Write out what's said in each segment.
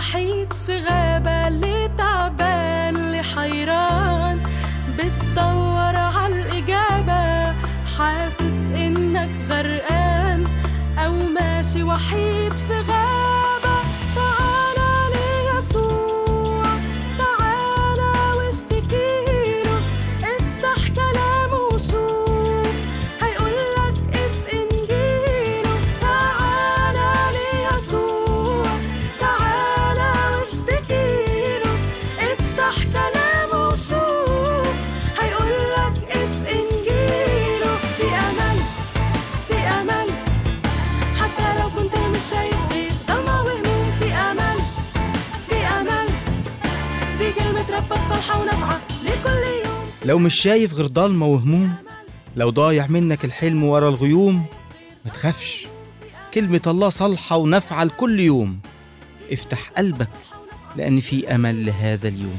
وحيد في غابة اللي تعبان اللي حيران بتدور عالإجابة حاسس إنك غرقان أو ماشي وحيد في غابة تعالى ليسوع تعالى واشتكيله افتح كلامه وشوف هيقولك اف انجيله تعالى ليسوع تعالى واشتكيله افتح كلامه وشوف هيقولك اف انجيله في امل في امل حتى لو كنت مش شايف غير ضلمة وهموم في امل في امل دي كلمة ربك صالحة ونافعة لكل يوم لو مش شايف غير ضلمة وهموم لو ضايع منك الحلم ورا الغيوم ما تخافش كلمة الله صالحة ونافعة لكل يوم افتح قلبك لأن في أمل لهذا اليوم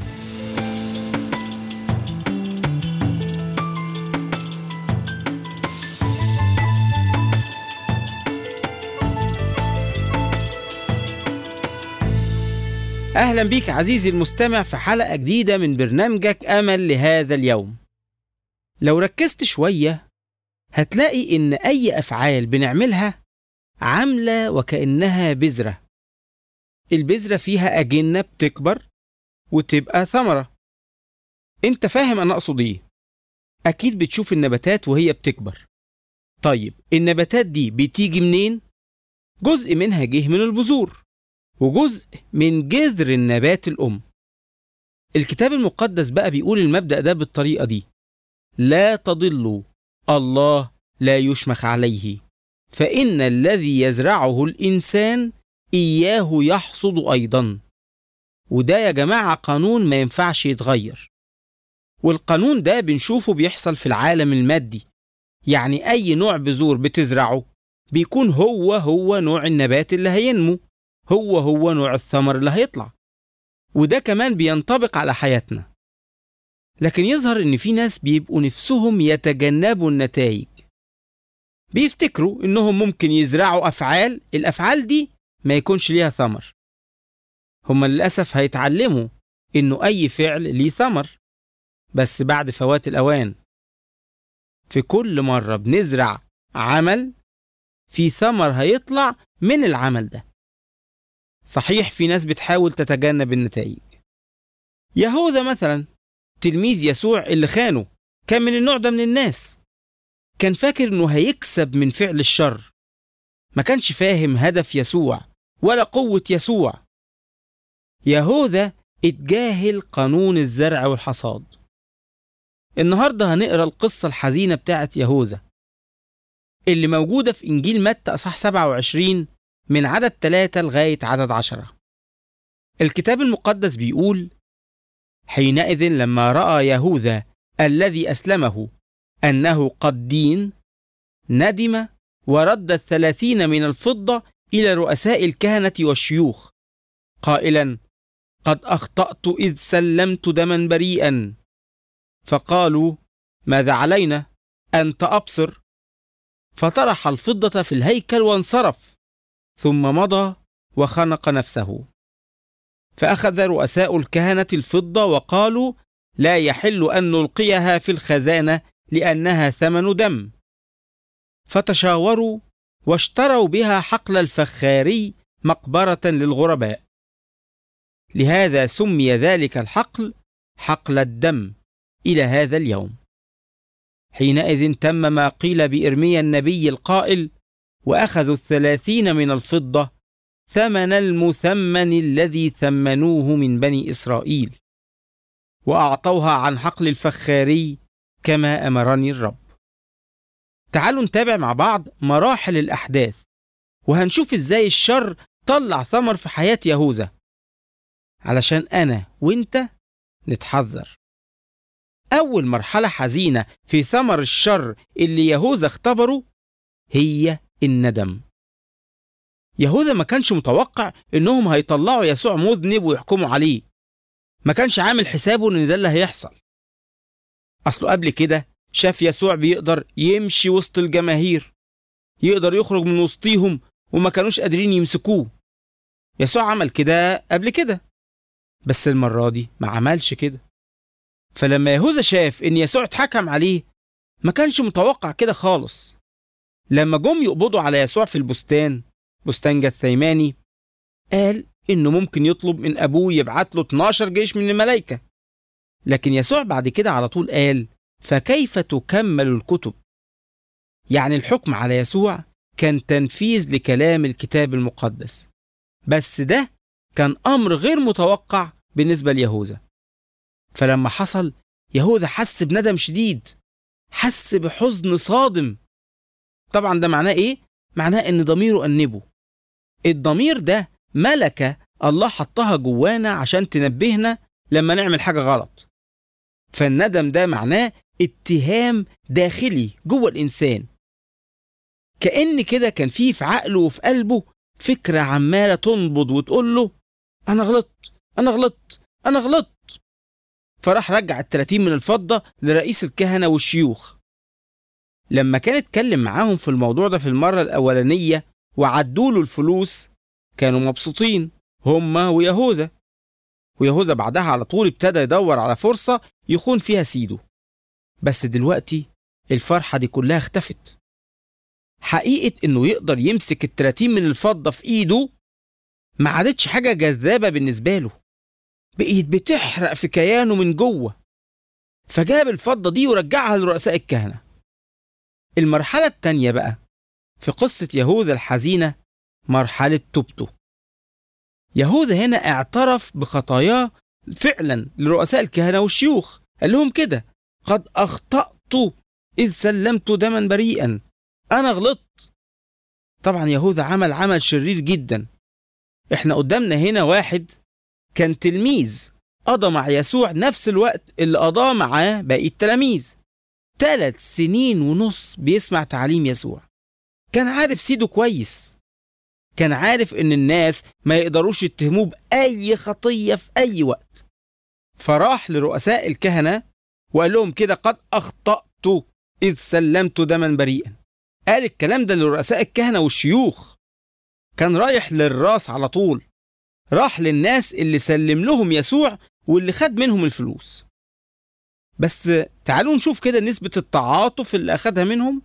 أهلا بيك عزيزي المستمع في حلقة جديدة من برنامجك أمل لهذا اليوم لو ركزت شوية هتلاقي إن أي أفعال بنعملها عاملة وكأنها بذرة البذرة فيها أجنة بتكبر وتبقى ثمرة أنت فاهم أنا أقصد إيه أكيد بتشوف النباتات وهي بتكبر طيب النباتات دي بتيجي منين؟ جزء منها جه من البذور وجزء من جذر النبات الأم الكتاب المقدس بقى بيقول المبدأ ده بالطريقة دي لا تضلوا الله لا يشمخ عليه فإن الذي يزرعه الإنسان إياه يحصد أيضا وده يا جماعة قانون ما ينفعش يتغير والقانون ده بنشوفه بيحصل في العالم المادي يعني أي نوع بذور بتزرعه بيكون هو هو نوع النبات اللي هينمو هو هو نوع الثمر اللي هيطلع وده كمان بينطبق على حياتنا لكن يظهر ان في ناس بيبقوا نفسهم يتجنبوا النتائج بيفتكروا انهم ممكن يزرعوا افعال الافعال دي ما يكونش ليها ثمر هما للاسف هيتعلموا انه اي فعل ليه ثمر بس بعد فوات الاوان في كل مره بنزرع عمل في ثمر هيطلع من العمل ده صحيح في ناس بتحاول تتجنب النتائج يهوذا مثلا تلميذ يسوع اللي خانه كان من النوع ده من الناس كان فاكر انه هيكسب من فعل الشر ما كانش فاهم هدف يسوع ولا قوة يسوع يهوذا اتجاهل قانون الزرع والحصاد النهاردة هنقرا القصة الحزينة بتاعت يهوذا اللي موجودة في إنجيل متى أصح 27 من عدد 3 لغاية عدد 10 الكتاب المقدس بيقول حينئذ لما رأى يهوذا الذي أسلمه أنه قد دين ندم ورد الثلاثين من الفضة إلى رؤساء الكهنة والشيوخ قائلا قد أخطأت إذ سلمت دما بريئا فقالوا ماذا علينا أنت أبصر فطرح الفضة في الهيكل وانصرف ثم مضى وخنق نفسه فأخذ رؤساء الكهنة الفضة وقالوا لا يحل أن نلقيها في الخزانة لأنها ثمن دم فتشاوروا واشتروا بها حقل الفخاري مقبرة للغرباء لهذا سمي ذلك الحقل حقل الدم إلى هذا اليوم حينئذ تم ما قيل بإرميا النبي القائل وأخذوا الثلاثين من الفضة ثمن المثمن الذي ثمنوه من بني إسرائيل وأعطوها عن حقل الفخاري كما أمرني الرب تعالوا نتابع مع بعض مراحل الأحداث وهنشوف إزاي الشر طلع ثمر في حياة يهوذا علشان أنا وإنت نتحذر أول مرحلة حزينة في ثمر الشر اللي يهوذا اختبره هي الندم يهوذا ما كانش متوقع إنهم هيطلعوا يسوع مذنب ويحكموا عليه ما كانش عامل حسابه إن ده اللي هيحصل أصله قبل كده شاف يسوع بيقدر يمشي وسط الجماهير يقدر يخرج من وسطيهم وما كانوش قادرين يمسكوه يسوع عمل كده قبل كده بس المرة دي ما عملش كده فلما يهوذا شاف إن يسوع اتحكم عليه ما كانش متوقع كده خالص لما جم يقبضوا على يسوع في البستان بستان جثيماني قال إنه ممكن يطلب من أبوه يبعت له 12 جيش من الملائكة لكن يسوع بعد كده على طول قال فكيف تكمل الكتب يعني الحكم على يسوع كان تنفيذ لكلام الكتاب المقدس بس ده كان أمر غير متوقع بالنسبة ليهوذا فلما حصل يهوذا حس بندم شديد حس بحزن صادم طبعا ده معناه ايه؟ معناه ان ضميره أنبه الضمير ده ملكة الله حطها جوانا عشان تنبهنا لما نعمل حاجة غلط فالندم ده معناه اتهام داخلي جوه الإنسان كأن كده كان فيه في عقله وفي قلبه فكرة عمالة تنبض وتقول له أنا غلطت أنا غلطت أنا غلطت فراح رجع التلاتين من الفضة لرئيس الكهنة والشيوخ لما كان اتكلم معاهم في الموضوع ده في المرة الأولانية وعدوا له الفلوس كانوا مبسوطين هما ويهوذا ويهوذا بعدها على طول ابتدى يدور على فرصة يخون فيها سيده بس دلوقتي الفرحة دي كلها اختفت حقيقة إنه يقدر يمسك التلاتين من الفضة في إيده ما عادتش حاجة جذابة بالنسبة له بقيت بتحرق في كيانه من جوه فجاب الفضة دي ورجعها لرؤساء الكهنة المرحلة التانية بقى في قصة يهوذا الحزينة مرحلة توبته يهوذا هنا اعترف بخطاياه فعلا لرؤساء الكهنة والشيوخ قال لهم كده قد أخطأت إذ سلمت دما بريئا أنا غلطت طبعا يهوذا عمل عمل شرير جدا احنا قدامنا هنا واحد كان تلميذ قضى مع يسوع نفس الوقت اللي قضاه معاه باقي التلاميذ ثلاث سنين ونص بيسمع تعليم يسوع كان عارف سيده كويس كان عارف ان الناس ما يقدروش يتهموه بأي خطية في أي وقت فراح لرؤساء الكهنة وقال لهم كده قد أخطأت إذ سلمت دما بريئا قال الكلام ده لرؤساء الكهنة والشيوخ كان رايح للراس على طول راح للناس اللي سلم لهم يسوع واللي خد منهم الفلوس بس تعالوا نشوف كده نسبة التعاطف اللي أخدها منهم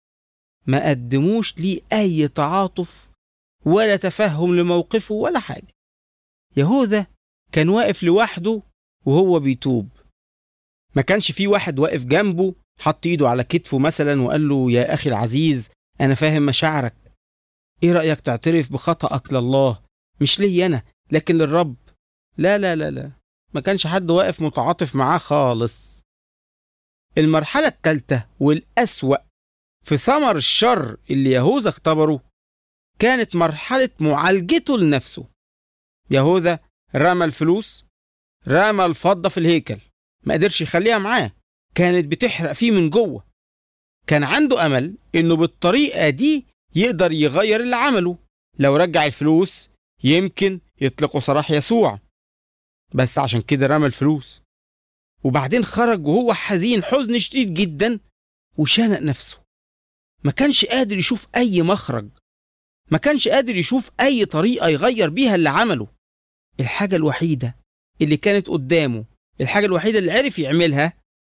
ما قدموش ليه أي تعاطف ولا تفهم لموقفه ولا حاجة يهوذا كان واقف لوحده وهو بيتوب ما كانش في واحد واقف جنبه حط ايده على كتفه مثلا وقال له يا أخي العزيز أنا فاهم مشاعرك إيه رأيك تعترف بخطأك لله مش لي أنا لكن للرب لا لا لا لا ما كانش حد واقف متعاطف معاه خالص المرحلة الثالثة والأسوأ في ثمر الشر اللي يهوذا اختبره كانت مرحلة معالجته لنفسه يهوذا رمى الفلوس رمى الفضة في الهيكل ما قدرش يخليها معاه كانت بتحرق فيه من جوه كان عنده أمل إنه بالطريقة دي يقدر يغير اللي عمله لو رجع الفلوس يمكن يطلقوا سراح يسوع بس عشان كده رمى الفلوس وبعدين خرج وهو حزين حزن شديد جدا وشنق نفسه ما كانش قادر يشوف أي مخرج ما كانش قادر يشوف أي طريقة يغير بيها اللي عمله الحاجة الوحيدة اللي كانت قدامه الحاجة الوحيدة اللي عرف يعملها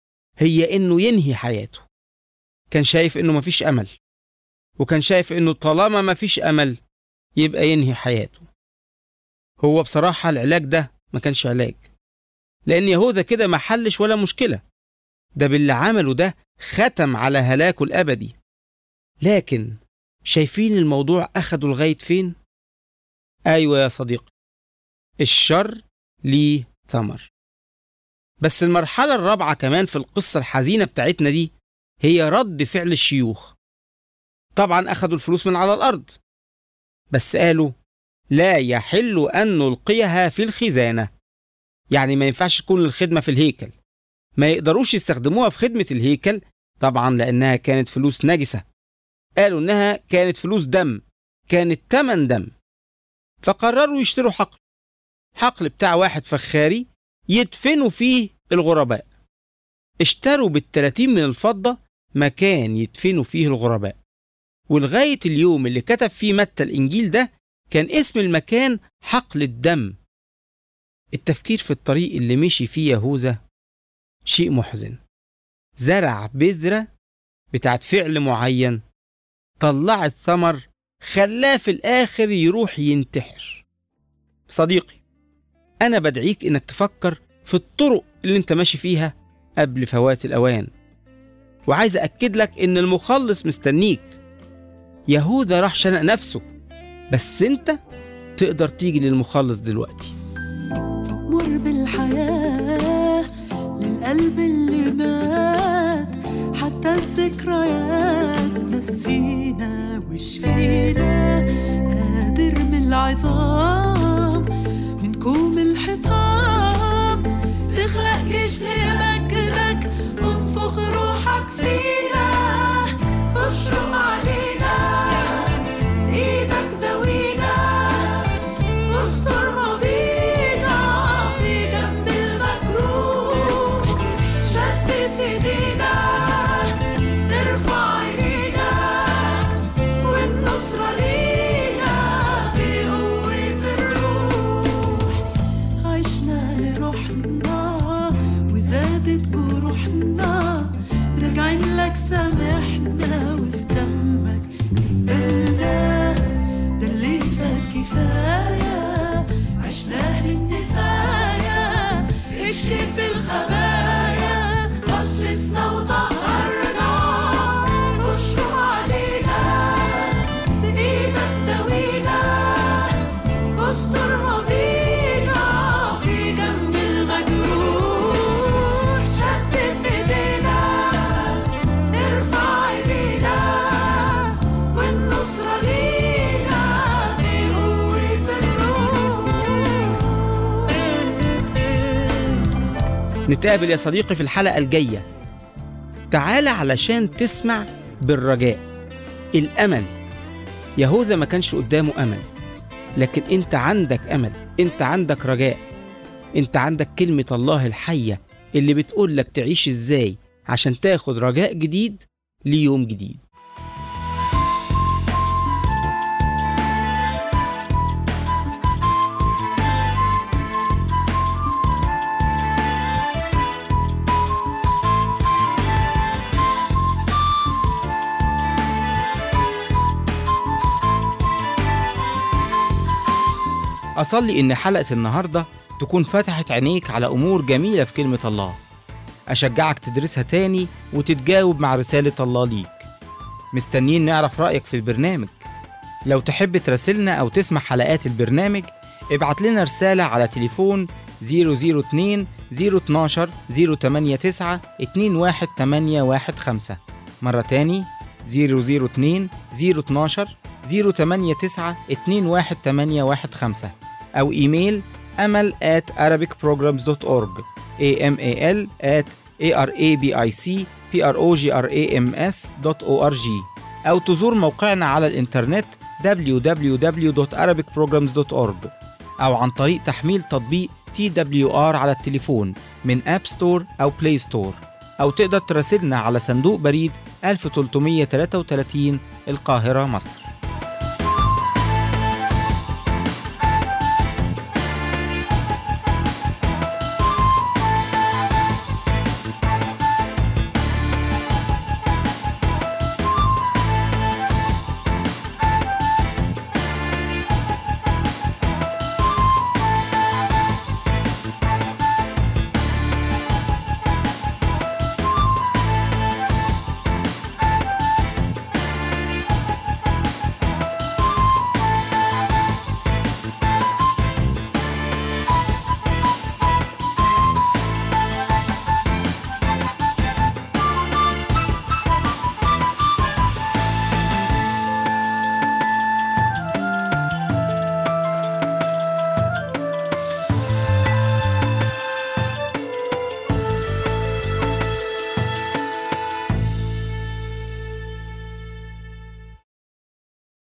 هي إنه ينهي حياته كان شايف إنه مفيش أمل وكان شايف إنه طالما مفيش أمل يبقى ينهي حياته هو بصراحة العلاج ده ما كانش علاج لأن يهوذا كده ما حلش ولا مشكلة ده باللي عمله ده ختم على هلاكه الأبدي لكن شايفين الموضوع أخده لغاية فين؟ أيوة يا صديقي الشر ليه ثمر بس المرحلة الرابعة كمان في القصة الحزينة بتاعتنا دي هي رد فعل الشيوخ طبعا أخدوا الفلوس من على الأرض بس قالوا لا يحل أن نلقيها في الخزانة يعني ما ينفعش تكون الخدمة في الهيكل ما يقدروش يستخدموها في خدمة الهيكل طبعا لأنها كانت فلوس نجسة قالوا إنها كانت فلوس دم كانت تمن دم فقرروا يشتروا حقل حقل بتاع واحد فخاري يدفنوا فيه الغرباء اشتروا بالتلاتين من الفضة مكان يدفنوا فيه الغرباء ولغاية اليوم اللي كتب فيه متى الإنجيل ده كان اسم المكان حقل الدم التفكير في الطريق اللي مشي فيه يهوذا شيء محزن زرع بذرة بتاعت فعل معين طلعت ثمر خلاه في الآخر يروح ينتحر صديقي أنا بدعيك إنك تفكر في الطرق اللي أنت ماشي فيها قبل فوات الأوان وعايز أكد لك إن المخلص مستنيك يهوذا راح شنق نفسه بس أنت تقدر تيجي للمخلص دلوقتي مر بالحياة للقلب اللي مات حتى الذكريات نسينا وشفينا قادر من العظام من كوم الحطام تخلق جيش لمجدك وانفخ روحك فينا اشرب علينا ايدك داوينا واستر ماضينا في جنب المجروح شدد ايدينا ارفع عينينا والنصرة لينا بقوة الروح عشنا لروحنا وزادت جروحنا راجعين لك سامحنا وفي دمك قبلنا ده اللي فات كفاية عشناه للنفاية اكشف الخبايا غطسنا وطهرنا اشرب علينا بإيدك داوينا استر ماضينا في جنب المجروح شدد ايدينا ارفع ايدينا والنصرة لينا بقوة الروح نتقابل يا صديقي في الحلقة الجاية تعال علشان تسمع بالرجاء الأمل يهوذا ما كانش قدامه أمل لكن أنت عندك أمل أنت عندك رجاء أنت عندك كلمة الله الحية اللي بتقول لك تعيش إزاي عشان تاخد رجاء جديد ليوم جديد أصلي إن حلقة النهاردة تكون فتحت عينيك على أمور جميلة في كلمة الله أشجعك تدرسها تاني وتتجاوب مع رسالة الله ليك مستنيين نعرف رأيك في البرنامج لو تحب تراسلنا أو تسمع حلقات البرنامج ابعت لنا رسالة على تليفون 002 012 089 21815 مرة تاني 002 012 089 21815 أو إيميل أمل at arabicprograms.org amal at arabicprograms.org أو تزور موقعنا على الإنترنت www.arabicprograms.org أو عن طريق تحميل تطبيق TWR على التليفون من أب ستور أو بلاي ستور أو تقدر تراسلنا على صندوق بريد 1333 القاهرة مصر